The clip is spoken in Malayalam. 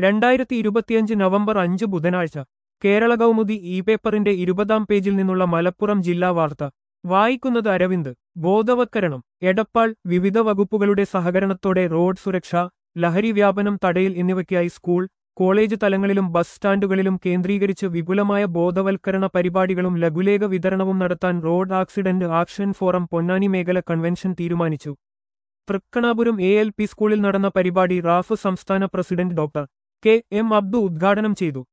രണ്ടായിരത്തി ഇരുപത്തിയഞ്ച് നവംബർ അഞ്ച് ബുധനാഴ്ച കേരള കൗമുദി ഇ പേപ്പറിന്റെ ഇരുപതാം പേജിൽ നിന്നുള്ള മലപ്പുറം ജില്ലാ വാർത്ത വായിക്കുന്നത് അരവിന്ദ് ബോധവത്കരണം എടപ്പാൾ വിവിധ വകുപ്പുകളുടെ സഹകരണത്തോടെ റോഡ് സുരക്ഷ ലഹരി വ്യാപനം തടയൽ എന്നിവയ്ക്കായി സ്കൂൾ കോളേജ് തലങ്ങളിലും ബസ് സ്റ്റാൻഡുകളിലും കേന്ദ്രീകരിച്ച് വിപുലമായ ബോധവൽക്കരണ പരിപാടികളും ലഘുലേഖ വിതരണവും നടത്താൻ road accident action forum Ponnani മേഖല കൺവെൻഷൻ തീരുമാനിച്ചു തൃക്കണാപുരം എ എൽ പി സ്കൂളിൽ നടന്ന പരിപാടി റാഫ് സംസ്ഥാന president doctor K M Abdu ഉദ്ഘാടനം ചെയ്തു